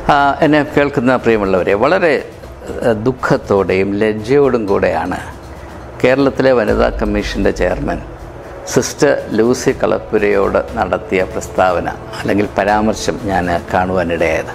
ആ, എന്നെ കേൾക്കുന്ന പ്രിയമുള്ളവരെ വളരെ ആ, ദുഃഖത്തോടെയും ലജ്ജയോടും കൂടെയാണ് കേരളത്തിലെ വനിതാ കമ്മീഷൻ്റെ ചെയർമാൻ സിസ്റ്റർ ലൂസി കളപ്പുരയോട് നടത്തിയ പ്രസ്താവന അല്ലെങ്കിൽ പരാമർശം ഞാൻ കാണുവാനിടയായത്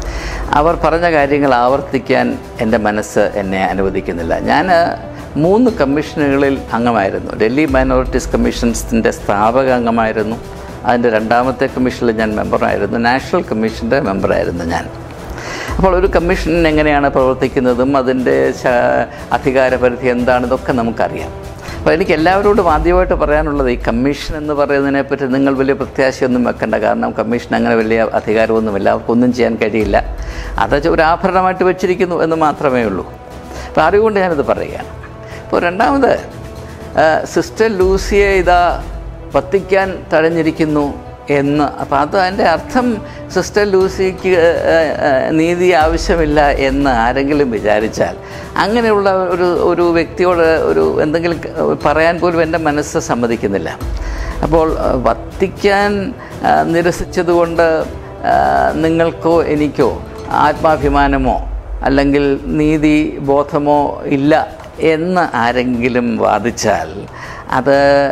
അവർ പറഞ്ഞ കാര്യങ്ങൾ ആവർത്തിക്കാൻ എൻ്റെ മനസ്സ് എന്നെ അനുവദിക്കുന്നില്ല ഞാൻ മൂന്ന് കമ്മീഷനുകളിൽ അംഗമായിരുന്നു ഡൽഹി മൈനോറിറ്റീസ് കമ്മീഷൻസിൻ്റെ സ്ഥാപക അംഗമായിരുന്നു അതിൻ്റെ രണ്ടാമത്തെ കമ്മീഷനിൽ ഞാൻ മെമ്പറായിരുന്നു നാഷണൽ കമ്മീഷൻ്റെ മെമ്പറായിരുന്നു ഞാൻ അപ്പോൾ ഒരു കമ്മീഷൻ എങ്ങനെയാണ് പ്രവർത്തിക്കുന്നതും അതിൻ്റെ ശ- അധികാരപരിധി എന്താണെന്നൊക്കെ നമുക്കറിയാം അപ്പോൾ എനിക്ക് എല്ലാവരോടും ആദ്യമായിട്ട് പറയാനുള്ളത് ഈ കമ്മീഷൻ എന്ന് പറയുന്നതിനെപ്പറ്റി നിങ്ങൾ വലിയ പ്രത്യാശയൊന്നും വെക്കണ്ട കാരണം കമ്മീഷൻ അങ്ങനെ വലിയ അധികാരമൊന്നുമില്ല അവർക്കൊന്നും ചെയ്യാൻ കഴിയില്ല അത് ഒരു ആഭരണമായിട്ട് വെച്ചിരിക്കുന്നു എന്ന് മാത്രമേ ഉള്ളൂ അപ്പോൾ അതുകൊണ്ട് ഞാനിത് പറയുകയാണ് ഇപ്പോൾ രണ്ടാമത് ആ, സിസ്റ്റർ ലൂസിയെ ഇതാ വത്തിക്കാൻ തടഞ്ഞിരിക്കുന്നു എന്ന് അപ്പോൾ അത് അതിൻ്റെ അർത്ഥം സിസ്റ്റർ ലൂസിക്ക് ആ, ആ, നീതി ആവശ്യമില്ല എന്ന് ആരെങ്കിലും വിചാരിച്ചാൽ അങ്ങനെയുള്ള ഒരു ഒരു വ്യക്തിയോട് ഒരു എന്തെങ്കിലും ക- പറയാൻ പോലും എൻ്റെ മനസ്സ് സമ്മതിക്കുന്നില്ല അപ്പോൾ ആ, വത്തിക്കാൻ ആ, നിരസിച്ചതുകൊണ്ട് ആ, നിങ്ങൾക്കോ എനിക്കോ ആത്മാഭിമാനമോ അല്ലെങ്കിൽ നീതി ബോധമോ ഇല്ല എന്ന് ആരെങ്കിലും വാദിച്ചാൽ അത്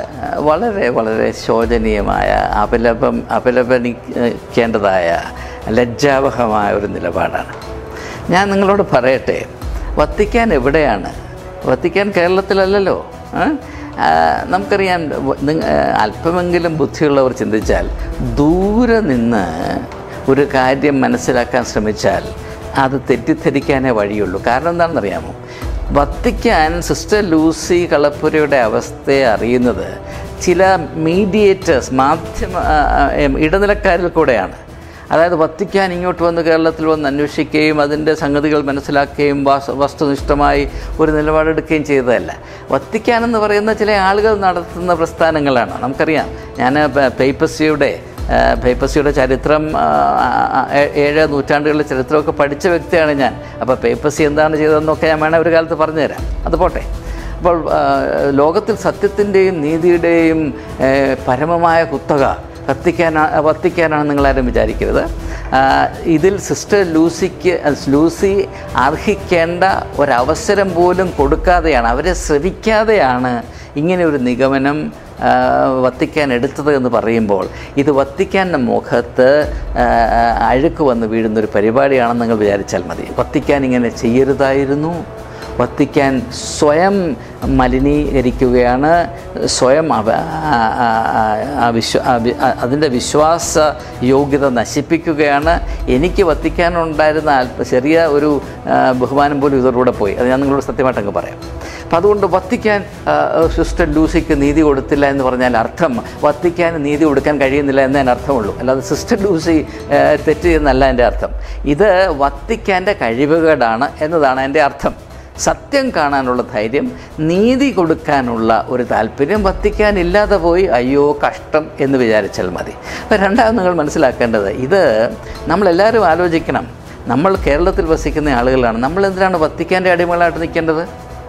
വളരെ വളരെ ശോചനീയമായ അപലപം അപലപനിക്കേണ്ടതായ ലജ്ജാവഹമായ ഒരു നിലപാടാണ് ഞാൻ നിങ്ങളോട് പറയട്ടെ വത്തിക്കാൻ എവിടെയാണ് വത്തിക്കാൻ കേരളത്തിലല്ലല്ലോ ഏ? ആ, നമുക്കറിയാം വ- നിങ്ങ- അല്പമെങ്കിലും ബുദ്ധിയുള്ളവർ ചിന്തിച്ചാൽ ദൂരെ നിന്ന് ഒരു കാര്യം മനസ്സിലാക്കാൻ ശ്രമിച്ചാൽ അത് തെറ്റിദ്ധരിക്കാനേ വഴിയുള്ളൂ കാരണം എന്താണെന്നറിയാമോ വത്തിക്കാൻ സിസ്റ്റർ ലൂസി കളപ്പുരയുടെ അവസ്ഥയെ അറിയുന്നത് ചില മീഡിയേറ്റേഴ്സ് മാധ്യമ ആ, ആ, എം, ഇടനിലക്കാരിൽ കൂടെയാണ് അതായത് വത്തിക്കാൻ ഇങ്ങോട്ട് വന്ന് കേരളത്തിൽ വന്ന് അന്വേഷിക്കുകയും അതിൻ്റെ സംഗതികൾ മനസ്സിലാക്കുകയും വാസ് വസ്തുനിഷ്ഠമായി ഒരു നിലപാടെടുക്കുകയും ചെയ്തതല്ല വത്തിക്കാൻ എന്ന് പറയുന്ന ചില ആളുകൾ നടത്തുന്ന പ്രസ്ഥാനങ്ങളാണ് നമുക്കറിയാം ഞാൻ പേപ്പസിയുടെ പേപ്പസിയുടെ ചരിത്രം ആ, ആ, ഏ- ഏഴ് നൂറ്റാണ്ടുകളിലെ ചരിത്രമൊക്കെ പഠിച്ച വ്യക്തിയാണ് ഞാൻ അപ്പോൾ പേപ്പസി എന്താണ് ചെയ്തതെന്നൊക്കെ ഞാൻ വേണേൽ ഒരു കാലത്ത് പറഞ്ഞുതരാം അത് പോട്ടെ അപ്പോൾ ആ, ലോകത്തിൽ സത്യത്തിൻ്റെയും നീതിയുടെയും ഏ, പരമമായ കുത്തക കത്തിക്കാനാ വത്തിക്കാനാണ് നിങ്ങളാരും വിചാരിക്കരുത് ആ, ഇതിൽ സിസ്റ്റർ ലൂസിക്ക് ലൂസി അർഹിക്കേണ്ട ഒരവസരം പോലും കൊടുക്കാതെയാണ് അവരെ ശ്രവിക്കാതെയാണ് ഇങ്ങനെ ഒരു നിഗമനം ആ, വത്തിക്കാൻ എടുത്തത് എന്ന് പറയുമ്പോൾ ഇത് വത്തിക്കാൻ്റെ മുഖത്ത് ആ, അഴുക്ക് വന്ന് വീഴുന്നൊരു പരിപാടിയാണെന്ന് നിങ്ങൾ വിചാരിച്ചാൽ മതി വത്തിക്കാൻ ഇങ്ങനെ ചെയ്യരുതായിരുന്നു വത്തിക്കാൻ സ്വയം മലിനീകരിക്കുകയാണ് സ്വയം അവ ആ- ആ- ആ- ആ വിശ്വ ആ വി- ആ- അതിൻ്റെ വിശ്വാസ യോഗ്യത നശിപ്പിക്കുകയാണ് എനിക്ക് വത്തിക്കാനുണ്ടായിരുന്ന അല്പ ചെറിയ ഒരു ആ, ബഹുമാനം പോലും ഇതോടുകൂടെ പോയി അത് ഞാൻ നിങ്ങളോട് സത്യമായിട്ട് അങ്ങ് പറയാം അപ്പം അതുകൊണ്ട് വത്തിക്കാൻ ആ, സിസ്റ്റർ ലൂസിക്ക് നീതി കൊടുത്തില്ല എന്ന് പറഞ്ഞാൽ അർത്ഥം വത്തിക്കാൻ നീതി കൊടുക്കാൻ കഴിയുന്നില്ല എന്നേ അതിന് അർത്ഥമുള്ളൂ അല്ലാതെ സിസ്റ്റർ ലൂസി ആ, തെറ്റ് എന്നല്ല എൻ്റെ അർത്ഥം ഇത് വത്തിക്കാൻ്റെ കഴിവുകേടാണ് എന്നതാണ് എൻ്റെ അർത്ഥം സത്യം കാണാനുള്ള ധൈര്യം നീതി കൊടുക്കാനുള്ള ഒരു താല്പര്യം വത്തിക്കാനില്ലാതെ പോയി അയ്യോ കഷ്ടം എന്ന് വിചാരിച്ചാൽ മതി അപ്പോൾ രണ്ടാമത് നിങ്ങൾ മനസ്സിലാക്കേണ്ടത് ഇത് നമ്മളെല്ലാവരും ആലോചിക്കണം നമ്മൾ കേരളത്തിൽ വസിക്കുന്ന ആളുകളാണ് നമ്മൾ എന്തിനാണ് വത്തിക്കാൻ്റെ അടിമകളായിട്ട് നിൽക്കേണ്ടത്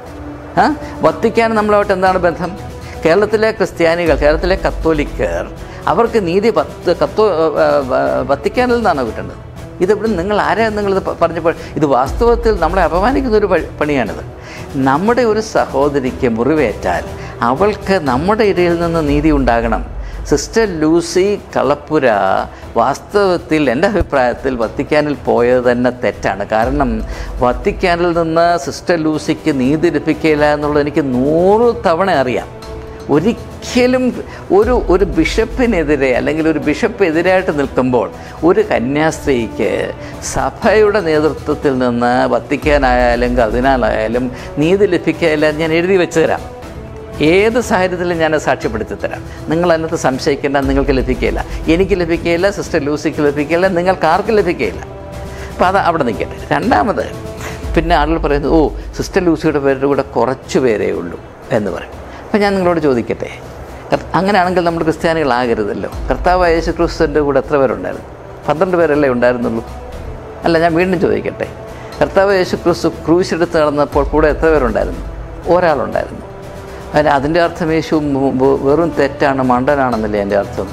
ആ വത്തിക്കാൻ നമ്മളായിട്ട് എന്താണ് ബന്ധം കേരളത്തിലെ ക്രിസ്ത്യാനികൾ കേരളത്തിലെ കത്തോലിക്കർ അവർക്ക് നീതി പത്ത് കത്തോ ആ, ആ, വത്തിക്കാനിൽ നിന്നാണ് കിട്ടേണ്ടത് ഇതിവിടെ നിങ്ങൾ ആരാ നിങ്ങളിത് പ- പറഞ്ഞപ്പോൾ ഇത് വാസ്തവത്തിൽ നമ്മളെ അപമാനിക്കുന്ന ഒരു പ- പണിയാണിത് നമ്മുടെ ഒരു സഹോദരിക്ക് മുറിവേറ്റാൽ അവൾക്ക് നമ്മുടെ ഇടയിൽ നിന്ന് നീതി ഉണ്ടാകണം സിസ്റ്റർ ലൂസി കളപ്പുര വാസ്തവത്തിൽ എൻ്റെ അഭിപ്രായത്തിൽ വത്തിക്കാനിൽ പോയത് തന്നെ തെറ്റാണ് കാരണം വത്തിക്കാനിൽ നിന്ന് സിസ്റ്റർ ലൂസിക്ക് നീതി ലഭിക്കില്ല എന്നുള്ളത് എനിക്ക് നൂറ് തവണ അറിയാം ഒരിക്കലും ഒരു ഒരു ബിഷപ്പിനെതിരെ അല്ലെങ്കിൽ ഒരു ബിഷപ്പ് എതിരായിട്ട് നിൽക്കുമ്പോൾ ഒരു കന്യാസ്ത്രീക്ക് സഭയുടെ നേതൃത്വത്തിൽ നിന്ന് വത്തിക്കാനായാലും കതിനാലായാലും നീതി ലഭിക്കില്ല എന്ന് ഞാൻ എഴുതി വെച്ച് തരാം ഏത് സാഹചര്യത്തിലും ഞാൻ സാക്ഷ്യപ്പെടുത്തി തരാം നിങ്ങൾ അതിനകത്ത് സംശയിക്കേണ്ട നിങ്ങൾക്ക് ലഭിക്കുകയില്ല എനിക്ക് ലഭിക്കുകയില്ല സിസ്റ്റർ ലൂസിക്ക് ലഭിക്കുകയില്ല നിങ്ങൾക്ക് ആർക്കും ലഭിക്കുകയില്ല അപ്പോൾ അത് അവിടെ നിൽക്കട്ടെ രണ്ടാമത് പിന്നെ ആളുകൾ പറയുന്നത് ഓ സിസ്റ്റർ ലൂസിയുടെ പേരുടെ കൂടെ കുറച്ച് പേരേ ഉള്ളൂ എന്ന് പറയും അപ്പോൾ ഞാൻ നിങ്ങളോട് ചോദിക്കട്ടെ കർ- അങ്ങനെയാണെങ്കിൽ നമ്മൾ ക്രിസ്ത്യാനികളാകരുതല്ലോ കർത്താവ് യേശു ക്രിസ്തുവിൻ്റെ കൂടെ എത്ര പേരുണ്ടായിരുന്നു പന്ത്രണ്ട് പേരല്ലേ ഉണ്ടായിരുന്നുള്ളൂ അല്ല ഞാൻ വീണ്ടും ചോദിക്കട്ടെ കർത്താവ് യേശു ക്രിസ്തു ക്രൂശെടുത്ത് നടന്നപ്പോൾ കൂടെ എത്ര പേരുണ്ടായിരുന്നു ഒരാളുണ്ടായിരുന്നു അതിന് അതിൻ്റെ അർത്ഥം യേശു മു- വെ- വെറും തെറ്റാണ് മണ്ടനാണെന്നല്ലേ എൻ്റെ അർത്ഥം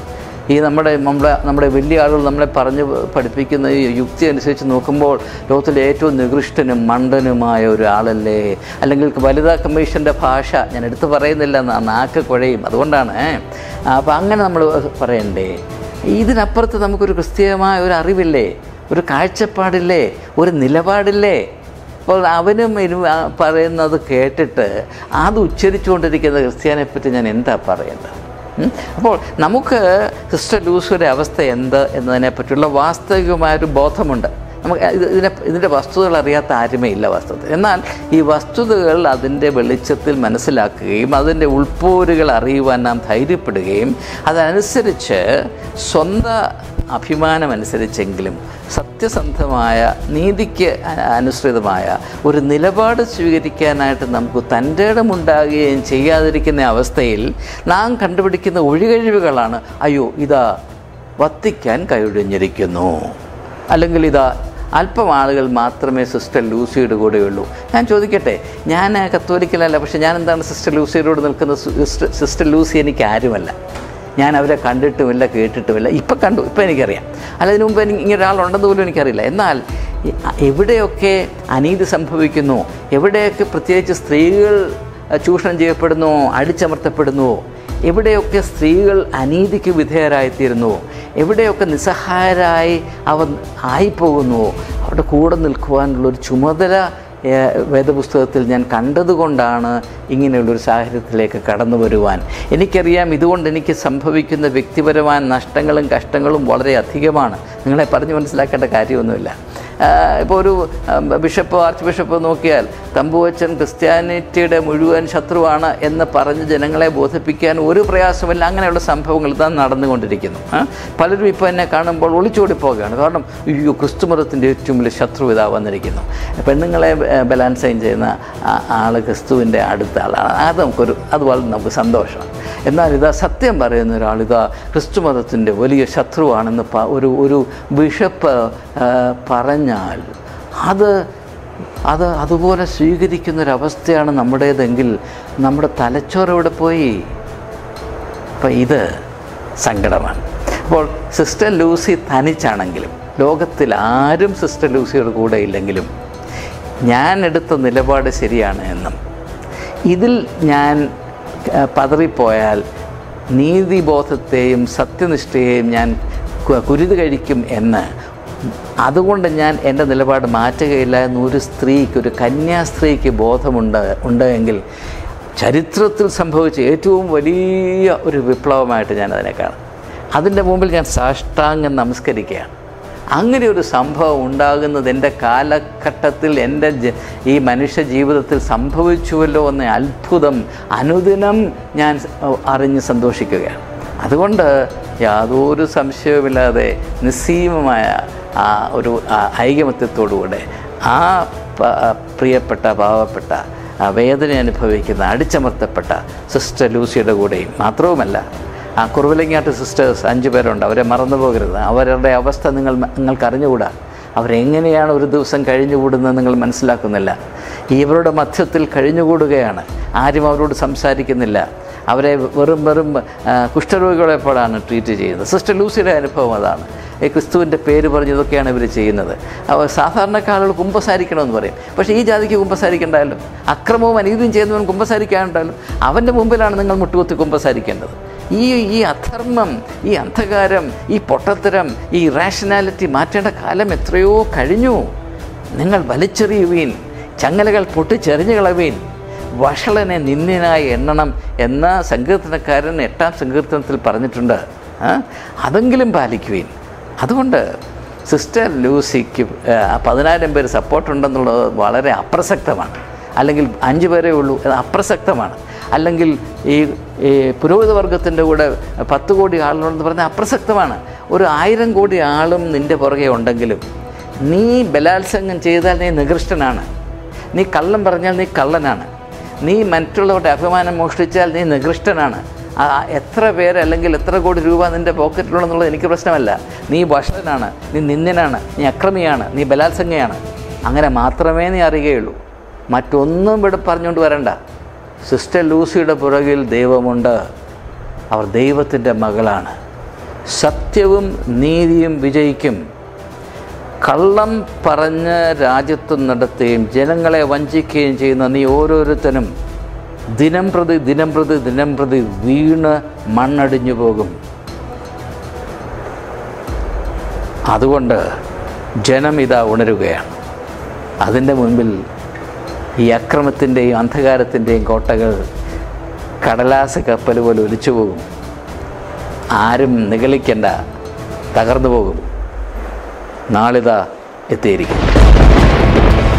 ഈ നമ്മുടെ നമ്മുടെ നമ്മുടെ വലിയ ആളുകൾ നമ്മളെ പറഞ്ഞ് പഠിപ്പിക്കുന്ന ഈ യുക്തി അനുസരിച്ച് നോക്കുമ്പോൾ ലോകത്തിലെ ഏറ്റവും നികൃഷ്ടനും മണ്ടനുമായ ഒരാളല്ലേ അല്ലെങ്കിൽ വനിതാ കമ്മീഷൻ്റെ ഭാഷ ഞാൻ എടുത്തു പറയുന്നില്ല എന്നാ നാക്ക് കുഴയും അതുകൊണ്ടാണ് അപ്പോൾ അങ്ങനെ നമ്മൾ പറയണ്ടേ ഇതിനപ്പുറത്ത് നമുക്കൊരു ക്രിസ്തീയമായ ഒരു അറിവില്ലേ ഒരു കാഴ്ചപ്പാടില്ലേ ഒരു നിലപാടില്ലേ അപ്പോൾ അവനും ഇരു- ആ പറയുന്നത് കേട്ടിട്ട് അത് ഉച്ചരിച്ചുകൊണ്ടിരിക്കുന്ന ക്രിസ്ത്യാനെ പറ്റി ഞാൻ എന്താ പറയേണ്ടത് ഉം? അപ്പോൾ നമുക്ക് സിസ്റ്റർ ലൂസിയുടെ അവസ്ഥ എന്ത് എന്നതിനെ പറ്റിയുള്ള വാസ്തവികമായൊരു ബോധമുണ്ട് നമുക്ക് ഇത് ഇതിനെ ഇതിൻ്റെ വസ്തുതകൾ അറിയാത്ത ആരുമേ ഇല്ല വസ്തുത എന്നാൽ ഈ വസ്തുതകൾ അതിൻ്റെ വെളിച്ചത്തിൽ മനസ്സിലാക്കുകയും അതിൻ്റെ ഉൾപ്പോരുകൾ അറിയുവാൻ നാം ധൈര്യപ്പെടുകയും അതനുസരിച്ച് സ്വന്തം അഭിമാനമനുസരിച്ചെങ്കിലും സത്യസന്ധമായ നീതിക്ക് അ- അനുസൃതമായ ഒരു നിലപാട് സ്വീകരിക്കാനായിട്ട് നമുക്ക് തൻ്റെ ഇടമുണ്ടാകുകയും ചെയ്യാതിരിക്കുന്ന അവസ്ഥയിൽ നാം കണ്ടുപിടിക്കുന്ന ഒഴികഴിവുകളാണ് അയ്യോ ഇതാ വത്തിക്കാൻ കൈയൊഴിഞ്ഞിരിക്കുന്നു അല്ലെങ്കിൽ ഇതാ അല്പം ആളുകൾ മാത്രമേ സിസ്റ്റർ ലൂസിയുടെ കൂടെയുള്ളൂ ഞാൻ ചോദിക്കട്ടെ ഞാൻ കത്തോലിക്കലല്ല പക്ഷേ ഞാൻ എന്താണ് സിസ്റ്റർ ലൂസിയോട് നിൽക്കുന്ന സിസ്റ്റർ സിസ്റ്റർ ലൂസി എനിക്ക് ആരുമല്ല ഞാൻ അവരെ കണ്ടിട്ടുമില്ല കേട്ടിട്ടുമില്ല ഇപ്പം കണ്ടു ഇപ്പം എനിക്കറിയാം അല്ല അതിന് മുമ്പ് എനിക്ക് ഇങ്ങനെ ഒരാളുണ്ടെന്ന് പോലും എനിക്കറിയില്ല എന്നാൽ എ- എവിടെയൊക്കെ അനീതി സംഭവിക്കുന്നു എവിടെയൊക്കെ പ്രത്യേകിച്ച് സ്ത്രീകൾ അഹ്, ചൂഷണം ചെയ്യപ്പെടുന്നു അടിച്ചമർത്തപ്പെടുന്നു എവിടെയൊക്കെ സ്ത്രീകൾ അനീതിക്ക് വിധേയരായിത്തീരുന്നു എവിടെയൊക്കെ നിസ്സഹായരായി അവർ ആയിപ്പോകുന്നു അവരുടെ കൂടെ നിൽക്കുവാനുള്ളൊരു ചുമതല ഏഹ്, വേദപുസ്തകത്തിൽ ഞാൻ കണ്ടതുകൊണ്ടാണ് ഇങ്ങനെയുള്ളൊരു സാഹചര്യത്തിലേക്ക് കടന്നു വരുവാൻ എനിക്കറിയാം ഇതുകൊണ്ട് എനിക്ക് സംഭവിക്കുന്ന വ്യക്തിപരമായ നഷ്ടങ്ങളും കഷ്ടങ്ങളും വളരെ അധികമാണ് നിങ്ങളെ പറഞ്ഞു മനസ്സിലാക്കേണ്ട കാര്യമൊന്നുമില്ല ഇപ്പോൾ ഒരു ആ, ബിഷപ്പ് ആർച്ച് ബിഷപ്പ് നോക്കിയാൽ തമ്പുവച്ചൻ ക്രിസ്ത്യാനിറ്റിയുടെ മുഴുവൻ ശത്രുവാണ് എന്ന് പറഞ്ഞ് ജനങ്ങളെ ബോധിപ്പിക്കാൻ ഒരു പ്രയാസമില്ല അങ്ങനെയുള്ള സംഭവങ്ങൾ ഇതാ നടന്നുകൊണ്ടിരിക്കുന്നു ആ? പലരും ഇപ്പോൾ എന്നെ കാണുമ്പോൾ ഒളിച്ചോടി പോവുകയാണ് കാരണം അയ്യോ ക്രിസ്തുമതത്തിൻ്റെ ഏറ്റവും വലിയ ശത്രു ഇതാ വന്നിരിക്കുന്നു പെണ്ണുങ്ങളെ ഏ, ബലാത്സംഗം ചെയ്യുന്ന ആ- ആള് ക്രിസ്തുവിൻ്റെ അടുത്ത ആളാണ് അത് നമുക്കൊരു അത് വളരെ നമുക്ക് സന്തോഷമാണ് എന്നാൽ ഇതാ സത്യം പറയുന്ന ഒരാൾ ഇതാ ക്രിസ്തുമതത്തിൻ്റെ വലിയ ശത്രുവാണെന്ന് പ- ഒരു ഒരു ബിഷപ്പ് ആ, പറഞ്ഞാൽ അത് അത് അതുപോലെ സ്വീകരിക്കുന്നൊരവസ്ഥയാണ് നമ്മുടേതെങ്കിൽ നമ്മുടെ തലച്ചോറ് എവിടെ പോയി അപ്പം ഇത് സങ്കടമാണ് അപ്പോൾ സിസ്റ്റർ ലൂസി തനിച്ചാണെങ്കിലും ലോകത്തിൽ ആരും സിസ്റ്റർ ലൂസിയുടെ കൂടെ ഇല്ലെങ്കിലും ഞാൻ എടുത്ത നിലപാട് ശരിയാണ് എന്നും ഇതിൽ ഞാൻ ആ, പതറിപ്പോയാൽ നീതിബോധത്തെയും സത്യനിഷ്ഠയെയും ഞാൻ കു- കുരുതി കഴിക്കും എന്ന് അതുകൊണ്ട് ഞാൻ എൻ്റെ നിലപാട് മാറ്റുകയില്ല എന്ന് ഒരു സ്ത്രീക്ക് ഒരു കന്യാസ്ത്രീക്ക് ബോധമുണ്ട് ഉണ്ട് എങ്കിൽ ചരിത്രത്തിൽ സംഭവിച്ച ഏറ്റവും വലിയ ഒരു വിപ്ലവമായിട്ട് ഞാൻ അതിനെ കാണും അതിൻ്റെ മുമ്പിൽ ഞാൻ സാഷ്ടാംഗം നമസ്കരിക്കുകയാണ് അങ്ങനെ ഒരു സംഭവം ഉണ്ടാകുന്നത് എൻ്റെ കാലഘട്ടത്തിൽ എൻ്റെ ജ- ഈ മനുഷ്യ ജീവിതത്തിൽ സംഭവിച്ചുവല്ലോ എന്ന അത്ഭുതം അനുദിനം ഞാൻ സ- അറിഞ്ഞ് സന്തോഷിക്കുകയാണ് അതുകൊണ്ട് യാതൊരു സംശയവുമില്ലാതെ നിസ്സീമമായ ആ ഒരു ആ ഐകമത്യത്തോടുകൂടെ ആ പ- പ്രിയപ്പെട്ട പാവപ്പെട്ട ആ വേദന അനുഭവിക്കുന്ന അടിച്ചമർത്തപ്പെട്ട സിസ്റ്റർ ലൂസിയുടെ കൂടെയും മാത്രവുമല്ല ആ കുറുവിലങ്ങാട്ട് സിസ്റ്റേഴ്സ് അഞ്ച് പേരുണ്ട് അവരെ മറന്നു പോകരുത് അവരുടെ അവസ്ഥ നിങ്ങൾ നിങ്ങൾക്ക് അറിഞ്ഞുകൂടാ അവരെങ്ങനെയാണ് ഒരു ദിവസം കഴിഞ്ഞുകൂടുന്നത് നിങ്ങൾ മനസ്സിലാക്കുന്നില്ല ഇവരുടെ മധ്യത്തിൽ കഴിഞ്ഞുകൂടുകയാണ് ആരും അവരോട് സംസാരിക്കുന്നില്ല അവരെ വെറും വെറും ആ, കുഷ്ഠരോഗികളെ പോലാണ് ട്രീറ്റ് ചെയ്യുന്നത് സിസ്റ്റർ ലൂസിയുടെ അനുഭവം അതാണ് ഈ ക്രിസ്തുവിൻ്റെ പേര് പറഞ്ഞ് ഇതൊക്കെയാണ് ഇവർ ചെയ്യുന്നത് അവർ സാധാരണക്കാളുകൾ കുമ്പസാരിക്കണമെന്ന് പറയും പക്ഷേ ഈ ജാതിക്ക് കുമ്പസാരിക്കണ്ടല്ലോ അക്രമവും അനീതിയും ചെയ്യുന്നവൻ കുമ്പസാരിക്കാനുണ്ടല്ലോ അവൻ്റെ മുമ്പിലാണ് നിങ്ങൾ മുട്ടുകുത്തി കുമ്പസാരിക്കേണ്ടത് ഈ ഈ അധർമ്മം ഈ അന്ധകാരം ഈ പൊട്ടത്തരം ഈ റാഷനാലിറ്റി മാറ്റേണ്ട കാലം എത്രയോ കഴിഞ്ഞു നിങ്ങൾ വലിച്ചെറിയുവീൻ ചങ്ങലകൾ പൊട്ടിച്ചെറിഞ്ഞു കളവീൻ വഷളനെ നിന്ദിനായി എണ്ണണം എന്ന സങ്കീർത്തനക്കാരൻ എട്ടാം സങ്കീർത്തനത്തിൽ പറഞ്ഞിട്ടുണ്ട് ആ? അതെങ്കിലും പാലിക്കുവീൻ അതുകൊണ്ട് സിസ്റ്റർ ലൂസിക്ക് ആ, പതിനായിരം പേര് സപ്പോർട്ടുണ്ടെന്നുള്ളത് വളരെ അപ്രസക്തമാണ് അല്ലെങ്കിൽ അഞ്ച് പേരേ ഉള്ളൂ അത് അപ്രസക്തമാണ് അല്ലെങ്കിൽ ഈ ഈ പുരോഹിത വർഗത്തിൻ്റെ കൂടെ പത്ത് കോടി ആളുണ്ടെന്ന് പറഞ്ഞാൽ അപ്രസക്തമാണ് ഒരു ആയിരം കോടി ആളും നിൻ്റെ പുറകെ ഉണ്ടെങ്കിലും നീ ബലാത്സംഗം ചെയ്താൽ നീ നികൃഷ്ടനാണ് നീ കള്ളം പറഞ്ഞാൽ നീ കള്ളനാണ് നീ മറ്റുള്ളവരുടെ അഭിമാനം മോഷ്ടിച്ചാൽ നീ നികൃഷ്ടനാണ് ആ, എത്ര പേര് അല്ലെങ്കിൽ എത്ര കോടി രൂപ നിൻ്റെ പോക്കറ്റിലുണ്ടെന്നുള്ളത് എനിക്ക് പ്രശ്നമല്ല നീ വഷളനാണ് നീ നിന്ദനാണ് നീ അക്രമിയാണ് നീ ബലാത്സംഗയാണ് അങ്ങനെ മാത്രമേ നീ അറിയുകയുള്ളൂ മറ്റൊന്നും ഇവിടെ പറഞ്ഞുകൊണ്ട് വരണ്ട സിസ്റ്റർ ലൂസിയുടെ പുറകിൽ ദൈവമുണ്ട് അവർ ദൈവത്തിൻ്റെ മകളാണ് സത്യവും നീതിയും വിജയിക്കും കള്ളം പറഞ്ഞ് രാജ്യത്വം നടത്തുകയും ജനങ്ങളെ വഞ്ചിക്കുകയും ചെയ്യുന്ന നീ ഓരോരുത്തരും ദിനം പ്രതി ദിനം പ്രതി ദിനം പ്രതി വീണ് മണ്ണടിഞ്ഞു പോകും അതുകൊണ്ട് ജനം ഇതാ ഉണരുകയാണ് അതിൻ്റെ മുൻപിൽ ഈ അക്രമത്തിൻ്റെയും അന്ധകാരത്തിൻ്റെയും കോട്ടകൾ കടലാസ് കപ്പൽ പോലെ ഒലിച്ചു പോകും ആരും നിഗളിക്കണ്ട തകർന്നു പോകും നാളിതാ എത്തിയിരിക്കും